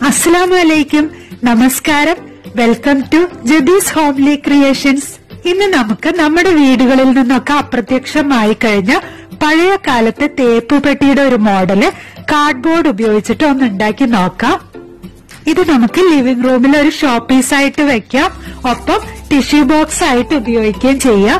അസ്സലാമു അലൈക്കും നമസ്കാരം welcome to Jadees Homely Creations ഇന്ന് നമുക്ക് നമ്മുടെ വീടുകളിൽ നിന്നൊക്കെ അപ്രത്യക്ഷമായി കഴിഞ്ഞ പഴയ കാലത്തെ തേപ്പ് പെട്ടിയുടെ ഒരു മോഡല് കാർഡ്ബോർഡ് ഉപയോഗിച്ചിട്ട് ഒന്ന് ഉണ്ടാക്കി നോക്കാം ഇത് നമുക്ക് ലിവിംഗ് റൂമിൽ ഒരു ഷോ പീസ് ആയിട്ട് വെക്കാം ഒപ്പം ടിഷ്യൂ ബോക്സ് ആയിട്ട് ഉപയോഗിക്കുകയും ചെയ്യാം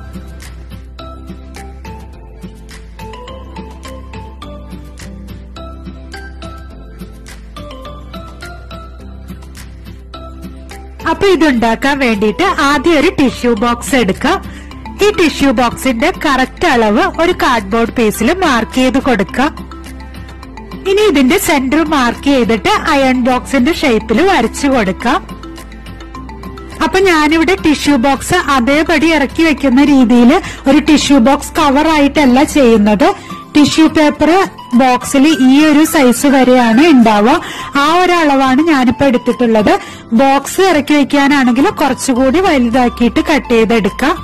അപ്പൊ ഇതുണ്ടാക്കാൻ വേണ്ടിയിട്ട് ആദ്യം ഒരു ടിഷ്യൂ ബോക്സ് എടുക്കാം ഈ ടിഷ്യൂ ബോക്സിന്റെ കറക്റ്റ് അളവ് ഒരു കാർഡ്ബോർഡ് പീസിൽ മാർക്ക് ചെയ്ത് കൊടുക്കാം ഇനി ഇതിന്റെ സെന്റർ മാർക്ക് ചെയ്തിട്ട് അയൺ ബോക്സിന്റെ ഷേപ്പിൽ വരച്ചു കൊടുക്കാം അപ്പൊ ഞാനിവിടെ ടിഷ്യൂ ബോക്സ് അതേപടി ഇറക്കി വെക്കുന്ന രീതിയിൽ ഒരു ടിഷ്യൂ ബോക്സ് കവർ ആയിട്ടല്ല ചെയ്യുന്നത് ടിഷ്യൂ പേപ്പർ ബോക്സിൽ ഈ ഒരു സൈസ് വരെയാണ് ഉണ്ടാവുക ആ ഒരു അളവാണ് ഞാനിപ്പോ എടുത്തിട്ടുള്ളത് ബോക്സ് ഇറക്കി വെക്കാനാണെങ്കിൽ കുറച്ചുകൂടി വലുതാക്കിയിട്ട് കട്ട് ചെയ്തെടുക്കാം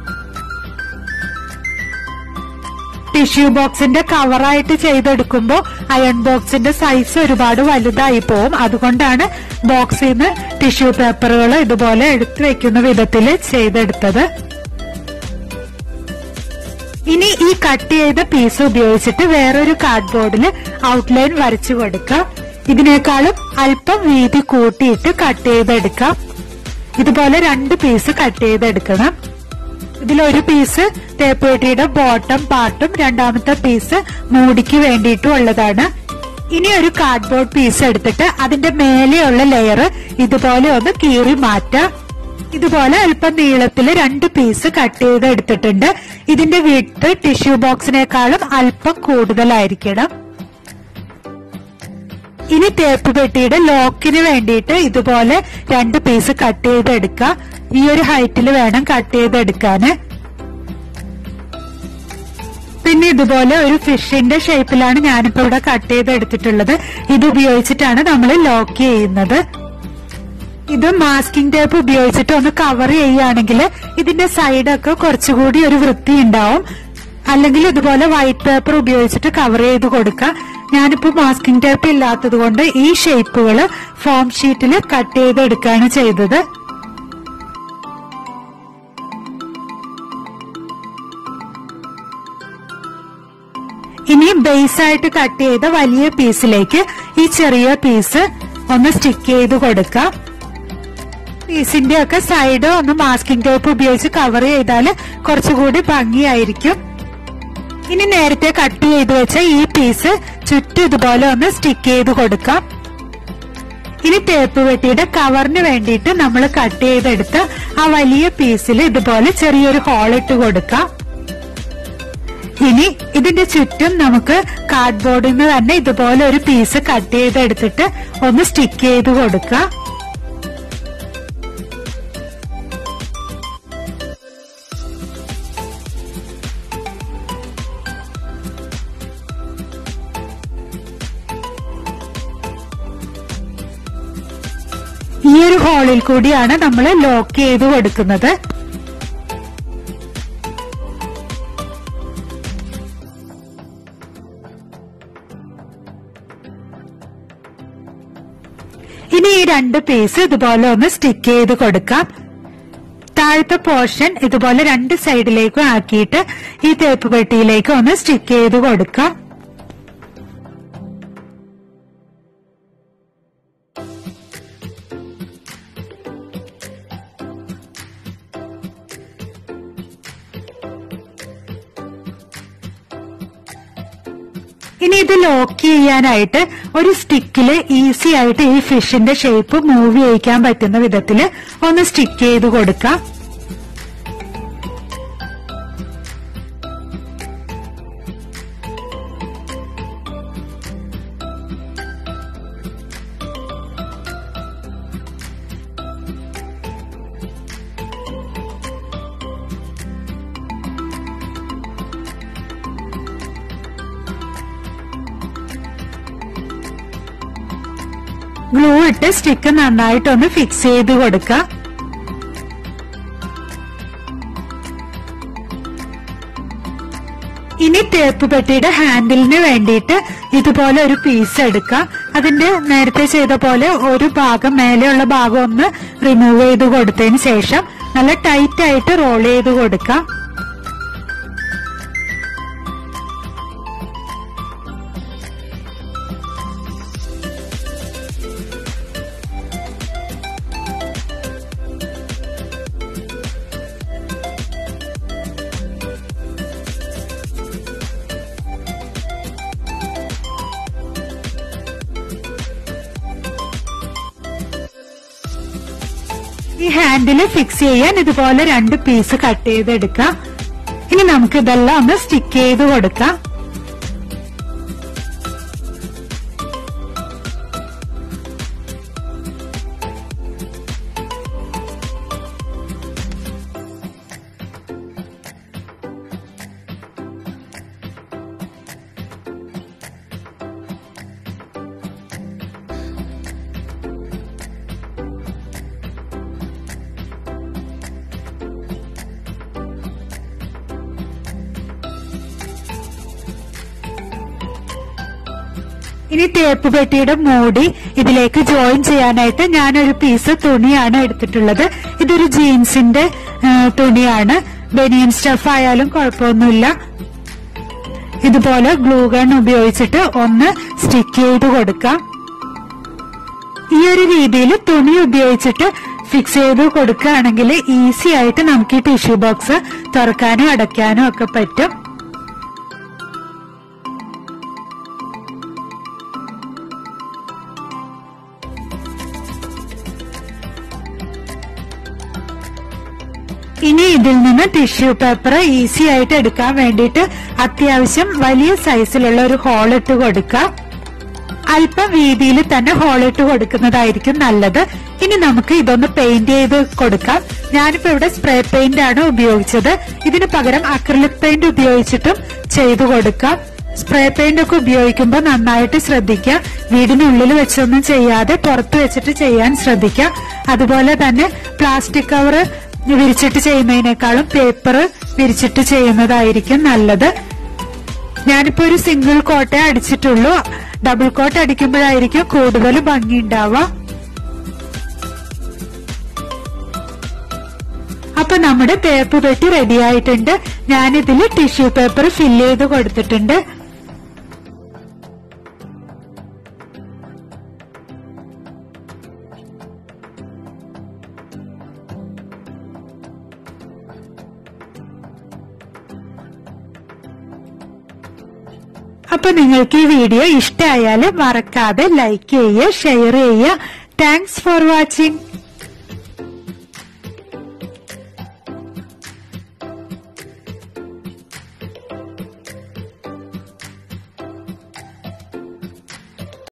ടിഷ്യൂ ബോക്സിന്റെ കവറായിട്ട് ചെയ്തെടുക്കുമ്പോൾ അയൺ ബോക്സിന്റെ സൈസ് ഒരുപാട് വലുതായി പോവും അതുകൊണ്ടാണ് ബോക്സിൽ നിന്ന് ടിഷ്യൂ പേപ്പറുകൾ ഇതുപോലെ എടുത്തു വെക്കുന്ന വിധത്തിൽ ചെയ്തെടുത്തത് ഇനി ഈ കട്ട് ചെയ്ത പീസ് ഉപയോഗിച്ചിട്ട് വേറൊരു കാർഡ്ബോർഡിൽ ഔട്ട്ലൈൻ വരച്ചു കൊടുക്കാം ഇതിനേക്കാളും അല്പം വീതി കൂട്ടിയിട്ട് കട്ട് ചെയ്തെടുക്കാം ഇതുപോലെ രണ്ട് പീസ് കട്ട് ചെയ്തെടുക്കണം ഇതിലൊരു പീസ് തേപ്പേട്ടിയുടെ ബോട്ടം പാർട്ടും രണ്ടാമത്തെ പീസ് മൂടിക്ക് വേണ്ടിയിട്ടും ഉള്ളതാണ് ഇനി ഒരു കാർഡ്ബോർഡ് പീസ് എടുത്തിട്ട് അതിന്റെ മേലെയുള്ള ലെയർ ഇതുപോലെ ഒന്ന് കീറി മാറ്റാം ഇതുപോലെ അല്പം നീളത്തിൽ രണ്ട് പീസ് കട്ട് ചെയ്ത് എടുത്തിട്ടുണ്ട് ഇതിന്റെ വിട്ട് ടിഷ്യൂ ബോക്സിനേക്കാളും അല്പം കൂടുതലായിരിക്കണം ഇനി തേപ്പ് പെട്ടിയുടെ ലോക്കിന് വേണ്ടിയിട്ട് ഇതുപോലെ രണ്ട് പീസ് കട്ട് ചെയ്തെടുക്കുക ഈ ഒരു ഹൈറ്റിൽ വേണം കട്ട് ചെയ്തെടുക്കാന് പിന്നെ ഇതുപോലെ ഒരു ഫിഷിന്റെ ഷേപ്പിലാണ് ഞാനിപ്പോ ഇവിടെ കട്ട് ചെയ്തെടുത്തിട്ടുള്ളത് ഇത് ഉപയോഗിച്ചിട്ടാണ് നമ്മൾ ലോക്ക് ചെയ്യുന്നത് ഇത് മാസ്കിംഗ് ടേപ്പ് ഉപയോഗിച്ചിട്ട് ഒന്ന് കവർ ചെയ്യുകയാണെങ്കിൽ ഇതിന്റെ സൈഡൊക്കെ കുറച്ചുകൂടി ഒരു വൃത്തി ഉണ്ടാവും അല്ലെങ്കിൽ ഇതുപോലെ വൈറ്റ് പേപ്പർ ഉപയോഗിച്ചിട്ട് കവർ ചെയ്ത് കൊടുക്കാം ഞാനിപ്പോ മാസ്കിംഗ് ടേപ്പ് ഇല്ലാത്തത് കൊണ്ട് ഈ ഷേപ്പുകൾ ഫോം ഷീറ്റിൽ കട്ട് ചെയ്തെടുക്കുകയാണ് ചെയ്തത് ഇനി ബേസ് ആയിട്ട് കട്ട് ചെയ്ത വലിയ പീസിലേക്ക് ഈ ചെറിയ പീസ് ഒന്ന് സ്റ്റിക്ക് ചെയ്ത് കൊടുക്കാം പീസിന്റെ ഒക്കെ സൈഡ് ഒന്ന് മാസ്കിംഗ് ടേപ്പ് ഉപയോഗിച്ച് കവർ ചെയ്താൽ കുറച്ചുകൂടി ഭംഗിയായിരിക്കും ഇനി നേരത്തെ കട്ട് ചെയ്ത് വെച്ച ഈ പീസ് ചുറ്റും ഇതുപോലെ ഒന്ന് സ്റ്റിക്ക് ചെയ്ത് കൊടുക്കാം ഇനി തേപ്പ് വെട്ടിയുടെ കവറിന് വേണ്ടിയിട്ട് നമ്മൾ കട്ട് ചെയ്തെടുത്ത് ആ വലിയ പീസിൽ ഇതുപോലെ ചെറിയൊരു ഹോൾ ഇട്ട് കൊടുക്കാം ഇനി ഇതിന്റെ ചുറ്റും നമുക്ക് കാർഡ്ബോർഡിൽ നിന്ന് തന്നെ ഇതുപോലെ ഒരു പീസ് കട്ട് ചെയ്തെടുത്തിട്ട് ഒന്ന് സ്റ്റിക്ക് ചെയ്ത് കൊടുക്കാം ഈ ഒരു ഹോളിൽ കൂടിയാണ് നമ്മൾ ലോക്ക് ചെയ്ത് കൊടുക്കുന്നത് ഇനി ഈ രണ്ട് പീസ് ഇതുപോലെ ഒന്ന് സ്റ്റിക്ക് ചെയ്ത് കൊടുക്കാം താഴത്തെ പോർഷൻ ഇതുപോലെ രണ്ട് സൈഡിലേക്കും ആക്കിയിട്ട് ഈ തേപ്പ് പെട്ടിയിലേക്ക് ഒന്ന് സ്റ്റിക്ക് ചെയ്ത് കൊടുക്കാം ഇനി ഇത് ലോക്ക് ചെയ്യാനായിട്ട് ഒരു സ്റ്റിക്കില് ഈസി ആയിട്ട് ഈ ഫിഷിന്റെ ഷേപ്പ് മൂവ് ചെയ്യിക്കാൻ പറ്റുന്ന വിധത്തില് ഒന്ന് സ്റ്റിക്ക് ചെയ്ത് കൊടുക്കാം ഗ്ലൂ ഇട്ട് സ്റ്റിക്ക് നന്നായിട്ടൊന്ന് ഫിക്സ് ചെയ്ത് കൊടുക്കാം ഇനി തേപ്പ് പെട്ടിയുടെ ഹാൻഡിലിന് വേണ്ടിയിട്ട് ഇതുപോലെ ഒരു പീസ് എടുക്കാം അതിന്റെ നേരത്തെ ചെയ്ത പോലെ ഒരു ഭാഗം മേലെയുള്ള ഭാഗം ഒന്ന് റിമൂവ് ചെയ്ത് കൊടുത്തതിന് ശേഷം നല്ല ടൈറ്റ് ആയിട്ട് റോൾ ചെയ്ത് കൊടുക്കാം ഈ ഹാൻഡിൽ ഫിക്സ് ചെയ്യാൻ ഇതുപോലെ രണ്ട് പീസ് കട്ട് ചെയ്തെടുക്കാം ഇനി നമുക്ക് ഇതെല്ലാം ഒന്ന് സ്റ്റിക്ക് ചെയ്ത് കൊടുക്കാം ഇനി തേപ്പ് പെട്ടിയുടെ മൂടി ഇതിലേക്ക് ജോയിൻ ചെയ്യാനായിട്ട് ഞാനൊരു പീസ് തുണിയാണ് എടുത്തിട്ടുള്ളത് ഇതൊരു ജീൻസിന്റെ ആ, തുണിയാണ് ബനിയൻ സ്റ്റഫ് ആയാലും കുഴപ്പമൊന്നുമില്ല ഇതുപോലെ ഗ്ലൂ ഗൺ ഉപയോഗിച്ചിട്ട് ഒന്ന് സ്റ്റിക്ക് ചെയ്ത് കൊടുക്കാം ഈ ഒരു രീതിയിൽ തുണി ഉപയോഗിച്ചിട്ട് ഫിക്സ് ചെയ്ത് കൊടുക്കുകയാണെങ്കിൽ ഈസി ആയിട്ട് നമുക്ക് ഈ ടിഷ്യൂ ബോക്സ് തുറക്കാനും അടയ്ക്കാനും ഒക്കെ പറ്റും ഇനി ഇതിൽ നിന്ന് ടിഷ്യൂ പേപ്പർ ഈസി ആയിട്ട് എടുക്കാൻ വേണ്ടിയിട്ട് അത്യാവശ്യം വലിയ സൈസിലുള്ള ഒരു ഹോൾ ഇട്ട് കൊടുക്കാം അല്പം വീതിയിൽ തന്നെ ഹോൾ ഇട്ട് കൊടുക്കുന്നതായിരിക്കും നല്ലത് ഇനി നമുക്ക് ഇതൊന്ന് പെയിന്റ് ചെയ്ത് കൊടുക്കാം ഞാനിപ്പോ ഇവിടെ സ്പ്രേ പെയിന്റ് ആണ് ഉപയോഗിച്ചത് ഇതിന് പകരം അക്രിലിക് പെയിന്റ് ഉപയോഗിച്ചിട്ടും ചെയ്തു കൊടുക്കാം സ്പ്രേ പെയിന്റ് ഒക്കെ ഉപയോഗിക്കുമ്പോൾ നന്നായിട്ട് ശ്രദ്ധിക്കുക വീടിനുള്ളിൽ വെച്ചൊന്നും ചെയ്യാതെ പുറത്ത് വെച്ചിട്ട് ചെയ്യാൻ ശ്രദ്ധിക്കുക അതുപോലെ തന്നെ പ്ലാസ്റ്റിക് കവർ വിരിച്ചിട്ട് ചെയ്യുന്നതിനേക്കാളും പേപ്പർ വിരിച്ചിട്ട് ചെയ്യുന്നതായിരിക്കും നല്ലത് ഞാനിപ്പോ ഒരു സിംഗിൾ കോട്ടേ അടിച്ചിട്ടുള്ളൂ ഡബിൾ കോട്ട് അടിക്കുമ്പോഴായിരിക്കും കൂടുതൽ ഭംഗി ഉണ്ടാവുക അപ്പൊ നമ്മുടെ തേപ്പ് പെട്ടി റെഡി ആയിട്ടുണ്ട് ഞാനിതിൽ ടിഷ്യൂ പേപ്പർ ഫില്ല് ചെയ്ത് കൊടുത്തിട്ടുണ്ട് അപ്പൊ നിങ്ങൾക്ക് ഈ വീഡിയോ ഇഷ്ടമായാൽ മറക്കാതെ ലൈക്ക് ചെയ്യുക ഷെയർ ചെയ്യുക താങ്ക്സ് ഫോർ വാച്ചിങ്